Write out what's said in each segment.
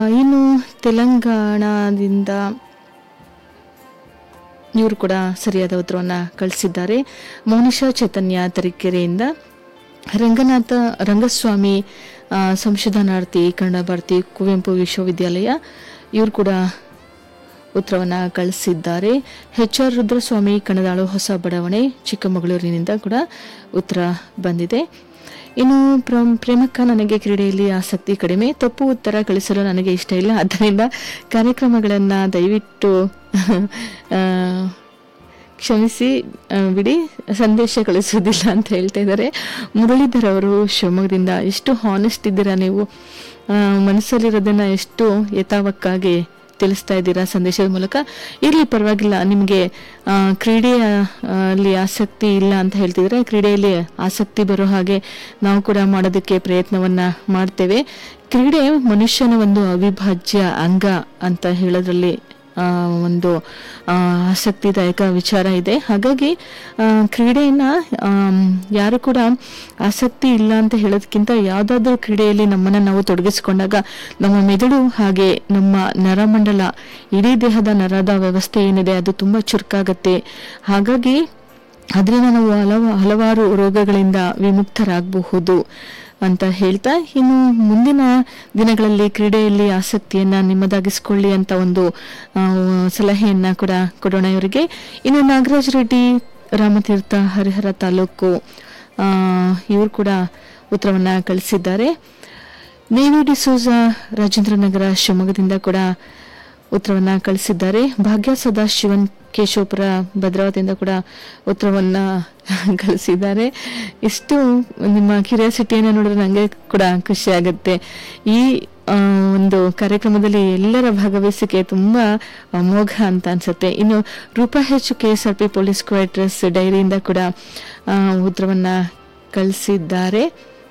ಇನ್ನು ತೆಲಂಗಾಣದಿಂದ ಇವರು ಕೂಡ ಸರಿಯಾದ ಉತ್ತರವನ್ನು ಕಳಿಸಿದ್ದಾರೆ ಮೌನಿಷಾ ಚೈತನ್ಯ ತರೀಕೆರೆಯಿಂದ ರಂಗನಾಥ ರಂಗಸ್ವಾಮಿ ಆ, ಸಂಶೋಧನಾರ್ಥಿ ಕನ್ನಡ ಭಾರತಿ ಕುವೆಂಪು ವಿಶ್ವವಿದ್ಯಾಲಯ ಇವರು ಕೂಡ ಉತ್ತರವನ್ನು ಕಳಿಸಿದ್ದಾರೆ ಎಚ್ ಆರ್ ರುದ್ರಸ್ವಾಮಿ ಕಣದಾಳು ಹೊಸ ಬಡಾವಣೆ ಚಿಕ್ಕಮಗಳೂರಿನಿಂದ ಕೂಡ ಉತ್ತರ ಬಂದಿದೆ ಇನ್ನು ಪ್ರಮ್- ಪ್ರೇಮಕ್ಕ ನನಗೆ ಕ್ರೀಡೆಯಲ್ಲಿ ಆಸಕ್ತಿ ಕಡಿಮೆ ತಪ್ಪು ಉತ್ತರ ಕಳಿಸಲು ನನಗೆ ಇಷ್ಟ ಇಲ್ಲ ಆದ್ದರಿಂದ ಕಾರ್ಯಕ್ರಮಗಳನ್ನು ದಯವಿಟ್ಟು ಆ, ಕ್ಷಮಿಸಿ ಆ, ಬಿಡಿ ಸಂದೇಶ ಕಳಿಸೋದಿಲ್ಲ ಅಂತ ಹೇಳ್ತಾ ಇದ್ದಾರೆ ಮುರಳೀಧರ್ ಅವರು ಶಿವಮೊಗ್ಗದಿಂದ ಎಷ್ಟು ಹಾನೆಸ್ಟ್ ಇದ್ದೀರಾ ನೀವು ಆ, ಮನಸ್ಸಲ್ಲಿರೋದನ್ನ ಎಷ್ಟು ಯಥಾವಕ್ಕಾಗಿ ತಿಳಿಸ್ತಾ ಇದ್ದೀರಾ ಸಂದೇಶದ ಮೂಲಕ ಇರಲಿ ಪರವಾಗಿಲ್ಲ ನಿಮಗೆ ಆ, ಕ್ರೀಡೆಯ ಆ, ಅಲ್ಲಿ ಆಸಕ್ತಿ ಇಲ್ಲ ಅಂತ ಹೇಳ್ತಿದ್ರೆ ಕ್ರೀಡೆಯಲ್ಲಿ ಆಸಕ್ತಿ ಬರೋ ಹಾಗೆ ನಾವು ಕೂಡ ಮಾಡೋದಕ್ಕೆ ಪ್ರಯತ್ನವನ್ನ ಮಾಡ್ತೇವೆ ಕ್ರೀಡೆ ಮನುಷ್ಯನ ಒಂದು ಅವಿಭಾಜ್ಯ ಅಂಗ ಅಂತ ಹೇಳೋದ್ರಲ್ಲಿ ಆ, ಒಂದು ಆ, ಆಸಕ್ತಿದಾಯಕ ವಿಚಾರ ಇದೆ ಹಾಗಾಗಿ ಆ, ಕ್ರೀಡೆಯನ್ನ ಆಮ್, ಯಾರು ಕೂಡ ಆಸಕ್ತಿ ಇಲ್ಲ ಅಂತ ಹೇಳೋದಕ್ಕಿಂತ ಯಾವುದಾದ್ರೂ ಕ್ರೀಡೆಯಲ್ಲಿ ನಮ್ಮನ್ನು ನಾವು ತೊಡಗಿಸಿಕೊಂಡಾಗ ನಮ್ಮ ಮೆದುಳು ಹಾಗೆ ನಮ್ಮ ನರಮಂಡಲ ಇಡೀ ದೇಹದ ನರದ ವ್ಯವಸ್ಥೆ ಏನಿದೆ ಅದು ತುಂಬ ಚುರುಕಾಗತ್ತೆ ಹಾಗಾಗಿ ಅದರಿಂದ ನಾವು ಹಲವು ಹಲವಾರು ರೋಗಗಳಿಂದ ವಿಮುಕ್ತರಾಗಬಹುದು ಅಂತ ಹೇಳ್ತಾ ಇನ್ನು ಮುಂದಿನ ದಿನಗಳಲ್ಲಿ ಕ್ರೀಡೆಯಲ್ಲಿ ಆಸಕ್ತಿಯನ್ನ ನಿಮ್ಮದಾಗಿಸ್ಕೊಳ್ಳಿ ಅಂತ ಒಂದು ಆ, ಸಲಹೆಯನ್ನ ಕೂಡ ಕೊಡೋಣ ಇವರಿಗೆ ಇನ್ನು ನಾಗರಾಜ್ ರೆಡ್ಡಿ ರಾಮತೀರ್ಥ ಹರಿಹರ ತಾಲೂಕು ಇವರು ಕೂಡ ಉತ್ತರವನ್ನ ಕಳಿಸಿದ್ದಾರೆ ನೇವಿ ಡಿಸೋಜ ರಾಜೇಂದ್ರನಗರ ಶಿವಮೊಗ್ಗದಿಂದ ಕೂಡ ಉತ್ತರವನ್ನ ಕಳಿಸಿದ್ದಾರೆ ಭಾಗ್ಯ ಸದಾಶಿವನ್ ಕೇಶವಪುರ ಭದ್ರಾವತಿಯಿಂದ ಕೂಡ ಉತ್ತರವನ್ನ ಕಳಿಸಿದ್ದಾರೆ ಇಷ್ಟು ನಿಮ್ಮ ಕ್ಯೂರಿಯಾಸಿಟಿಯನ್ನು ನೋಡಿದ್ರೆ ನನಗೆ ಕೂಡ ಖುಷಿ ಆಗುತ್ತೆ ಈ ಆ, ಒಂದು ಕಾರ್ಯಕ್ರಮದಲ್ಲಿ ಎಲ್ಲರ ಭಾಗವಹಿಸಿಕೆ ತುಂಬಾ ಅಮೋಘ ಅಂತ ಅನ್ಸುತ್ತೆ ಇನ್ನು ರೂಪಾ ಹೆಚ್ಚು K S R P police quarters ಡೈರಿಯಿಂದ ಕೂಡ ಆ, ಉತ್ತರವನ್ನ ಕಳಿಸಿದ್ದಾರೆ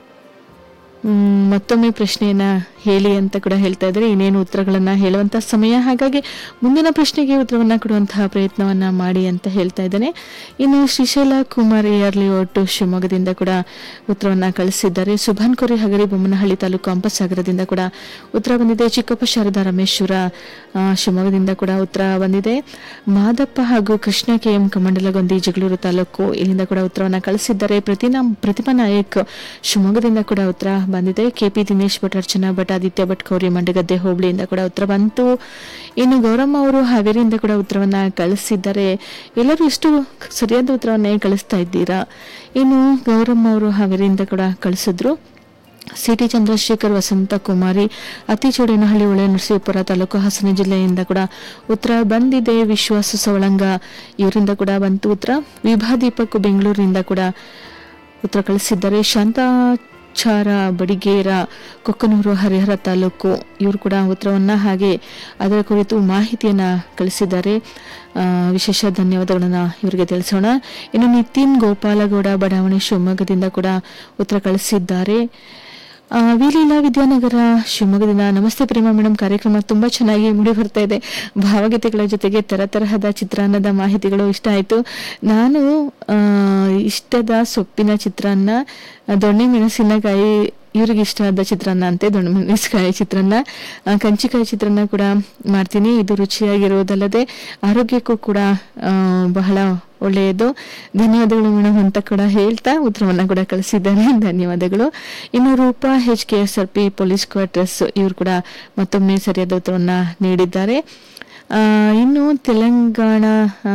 ಮ್, ಮತ್ತೊಮ್ಮೆ ಪ್ರಶ್ನೆಯನ್ನ ಹೇಳಿ ಅಂತ ಕೂಡ ಹೇಳ್ತಾ ಇದ್ದಾರೆ ಇನ್ನೇನು ಉತ್ತರಗಳನ್ನ ಹೇಳುವಂತ ಸಮಯ ಹಾಗಾಗಿ ಮುಂದಿನ ಪ್ರಶ್ನೆಗೆ ಉತ್ತರವನ್ನ ಕೊಡುವಂತಹ ಪ್ರಯತ್ನವನ್ನ ಮಾಡಿ ಅಂತ ಹೇಳ್ತಾ ಇದ್ದೇನೆ ಇನ್ನು ಶ್ರೀಶೈಲ ಕುಮಾರ್ ಎರ್ಲಿ ಒಟ್ಟು ಶಿವಮೊಗ್ಗದಿಂದ ಕೂಡ ಉತ್ತರವನ್ನ ಕಳಿಸಿದ್ದಾರೆ ಸುಭಾನ್ ಕೊರೆ ಹಗರಿ ಬೊಮ್ಮನಹಳ್ಳಿ ತಾಲೂಕು ಅಂಪಸಾಗರದಿಂದ ಕೂಡ ಉತ್ತರ ಬಂದಿದೆ ಚಿಕ್ಕಪ್ಪ ಶಾರದಾ ರಮೇಶ್ವರ ಆ, ಶಿವಮೊಗ್ಗದಿಂದ ಕೂಡ ಉತ್ತರ ಬಂದಿದೆ ಮಾದಪ್ಪ ಹಾಗೂ ಕೃಷ್ಣ ಕೆ ಎಂ ಕಮಂಡಲಗೊಂದಿ ಜಗಳೂರು ತಾಲೂಕು ಇಲ್ಲಿಂದ ಕೂಡ ಉತ್ತರವನ್ನ ಕಳಿಸಿದ್ದಾರೆ ಪ್ರತಿನಾ ಪ್ರತಿಭಾ ನಾಯಕ್ ಶಿವಮೊಗ್ಗದಿಂದ ಕೂಡ ಉತ್ತರ ಬಂದಿದೆ ಕೆಪಿ ದಿನೇಶ್ ಭಟ್ ಅರ್ಚನಾ ಭಟ್ ಆದಿತ್ಯ ಭಟ್ ಕೌರಿ ಮಂಡಗದ್ದೆ ಹೋಬಳಿಯಿಂದ ಕೂಡ ಉತ್ತರ ಬಂತು ಇನ್ನು ಗೌರಮ್ಮ ಅವರು ಹಾವೇರಿಯಿಂದ ಕೂಡ ಉತ್ತರವನ್ನ ಕಳಿಸಿದ್ದಾರೆ ಎಲ್ಲರೂ ಇಷ್ಟು ಸರಿಯಾದ ಉತ್ತರವನ್ನೇ ಕಳಿಸ್ತಾ ಇದ್ದೀರಾ ಇನ್ನು ಗೌರಮ್ಮ ಅವರು ಹಾವೇರಿಯಿಂದ ಕೂಡ ಕಳಿಸಿದ್ರು ಸಿಟಿ ಚಂದ್ರಶೇಖರ್ ವಸಂತ ಕುಮಾರಿ ಅತಿಚೋಡೇನಹಳ್ಳಿ ಒಳೆ ನರಸೀಪುರ ತಾಲೂಕು ಹಾಸನ ಜಿಲ್ಲೆಯಿಂದ ಕೂಡ ಉತ್ತರ ಬಂದಿದೆ ವಿಶ್ವಾಸ ಸವಳಂಗ ಇವರಿಂದ ಕೂಡ ಬಂತು ಉತ್ತರ ವಿಭಾ ದೀಪಕ್ ಬೆಂಗಳೂರಿನಿಂದ ಕೂಡ ಉತ್ತರ ಕಳಿಸಿದ್ದಾರೆ ಶಾಂತಾಚಾರ ಬಡಿಗೇರ ಕೊಕ್ಕನೂರು ಹರಿಹರ ತಾಲೂಕು ಇವರು ಕೂಡ ಉತ್ತರವನ್ನ ಹಾಗೆ ಅದರ ಕುರಿತು ಮಾಹಿತಿಯನ್ನ ಕಳಿಸಿದ್ದಾರೆ ಆ, ವಿಶೇಷ ಧನ್ಯವಾದಗಳನ್ನ ಇವರಿಗೆ ತಿಳಿಸೋಣ ಇನ್ನು ನಿತಿನ್ ಗೋಪಾಲಗೌಡ ಬಡಾವಣೆ ಶಿವಮೊಗ್ಗದಿಂದ ಕೂಡ ಉತ್ತರ ಕಳಿಸಿದ್ದಾರೆ ಆ, ವಿಲೀಲಾ ವಿದ್ಯಾನಗರ ಶಿವಮೊಗ್ಗದಿಂದ ನಮಸ್ತೆ ಪ್ರೇಮ ಮೇಡಮ್ ಕಾರ್ಯಕ್ರಮ ತುಂಬಾ ಚೆನ್ನಾಗಿ ಮೂಡಿ ಬರ್ತಾ ಇದೆ ಭಾವಗೀತೆಗಳ ಜೊತೆಗೆ ತರತರಹದ ಚಿತ್ರಾನ್ನದ ಮಾಹಿತಿಗಳು ಇಷ್ಟ ಆಯ್ತು ನಾನು ಆ, ಇಷ್ಟದ ಸೊಪ್ಪಿನ ಚಿತ್ರಾನ್ನ ದೊಣ್ಣೆ ಮೆಣಸಿನಕಾಯಿ ಇವ್ರಿಗೆ ಇಷ್ಟ ಆದ ಚಿತ್ರಾನ್ನ ಅಂತೆ ದೊಣ್ಣೆ ಮೆಣಸಿನಕಾಯಿ ಚಿತ್ರಾನ್ನ ಆ, ಕಂಚಿಕಾಯಿ ಚಿತ್ರಾನ್ನ ಕೂಡ ಮಾಡ್ತೀನಿ ಇದು ರುಚಿಯಾಗಿರುವುದಲ್ಲದೆ ಆರೋಗ್ಯಕ್ಕೂ ಕೂಡ ಆ, ಬಹಳ ಒಳ್ಳೆಯದು ಧನ್ಯವಾದಗಳು ಮೇಡಮ್ ಅಂತ ಕೂಡ ಹೇಳ್ತಾ ಉತ್ತರವನ್ನ ಕೂಡ ಕಳಿಸಿದ್ದಾರೆ ಧನ್ಯವಾದಗಳು ಇನ್ನು Roopa H K S R P police quarters ಇವರು ಕೂಡ ಮತ್ತೊಮ್ಮೆ ಸರಿಯಾದ ಉತ್ತರವನ್ನ ನೀಡಿದ್ದಾರೆ ಆ, ಇನ್ನು ತೆಲಂಗಾಣ ಆ,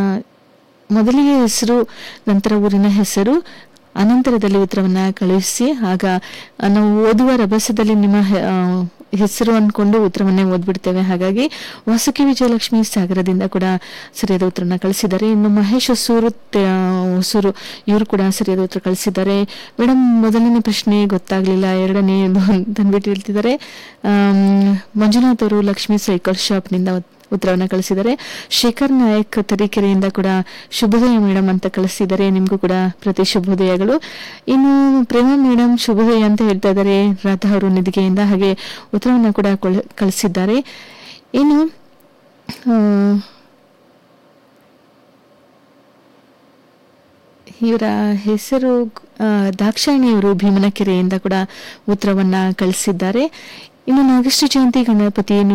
ಮೊದಲಿಗೆ ಹೆಸರು ನಂತರ ಊರಿನ ಹೆಸರು ಅನಂತರದಲ್ಲಿ ಉತ್ತರವನ್ನ ಕಳುಹಿಸಿ ಆಗ ನಾವು ಓದುವ ರಭಸದಲ್ಲಿ ನಿಮ್ಮ ಹೆ- ಆ, ಹೆಸರು ಅನ್ಕೊಂಡು ಉತ್ತರವನ್ನೇ ಓದ್ಬಿಡ್ತೇವೆ ಹಾಗಾಗಿ ವಾಸುಕಿ ವಿಜಯಲಕ್ಷ್ಮಿ ಸಾಗರದಿಂದ ಕೂಡ ಸರಿಯಾದ ಉತ್ತರನ ಕಳಿಸಿದ್ದಾರೆ ಇನ್ನು ಮಹೇಶ್ ಹೊಸೂರು ತೆ- ಹೊಸೂರು ಇವರು ಕೂಡ ಸರಿಯಾದ ಉತ್ತರ ಕಳಿಸಿದ್ದಾರೆ ಮೇಡಮ್ ಮೊದಲನೇ ಪ್ರಶ್ನೆ ಗೊತ್ತಾಗ್ಲಿಲ್ಲ ಎರಡನೇ ತಂದ್ಬಿಟ್ಟು ಹೇಳ್ತಿದ್ದಾರೆ ಆಮ್, ಮಂಜುನಾಥ್ ಅವರು ಲಕ್ಷ್ಮಿ ಸೈಕಲ್ ಶಾಪ್ನಿಂದ ಉತ್- ಉತ್ತರವನ್ನ ಕಳಿಸಿದ್ದಾರೆ ಶೇಖರ್ ನಾಯಕ್ ತರೀಕೆರೆಯಿಂದ ಕೂಡ ಶುಭೋದಯ ಮೇಡಮ್ ಅಂತ ಕಳಿಸಿದ್ದಾರೆ ನಿಮಗೂ ಕೂಡ ಪ್ರತಿ ಶುಭೋದಯಗಳು ಇನ್ನು ಪ್ರೇಮ ಮೇಡಮ್ ಶುಭೋದಯ ಅಂತ ಹೇಳ್ತಾ ಇದ್ದಾರೆ ರಾಧಾ ಅವರು ನಿಧಿಗೆಯಿಂದ ಹಾಗೆ ಉತ್ತರವನ್ನ ಕೂಡ ಕೊಳ- ಕಳಿಸಿದ್ದಾರೆ ಇನ್ನು ಆ, ಇವರ ಹೆಸರು ಆ, ದಾಕ್ಷಾಯಿಣಿಯವರು ಭೀಮನಕೆರೆಯಿಂದ ಕೂಡ ಉತ್ತರವನ್ನ ಕಳಿಸಿದ್ದಾರೆ ಇನ್ನು ನಾಗಶ್ರೀ ಜಯಂತಿ ಗಣಪತಿಯನ್ನು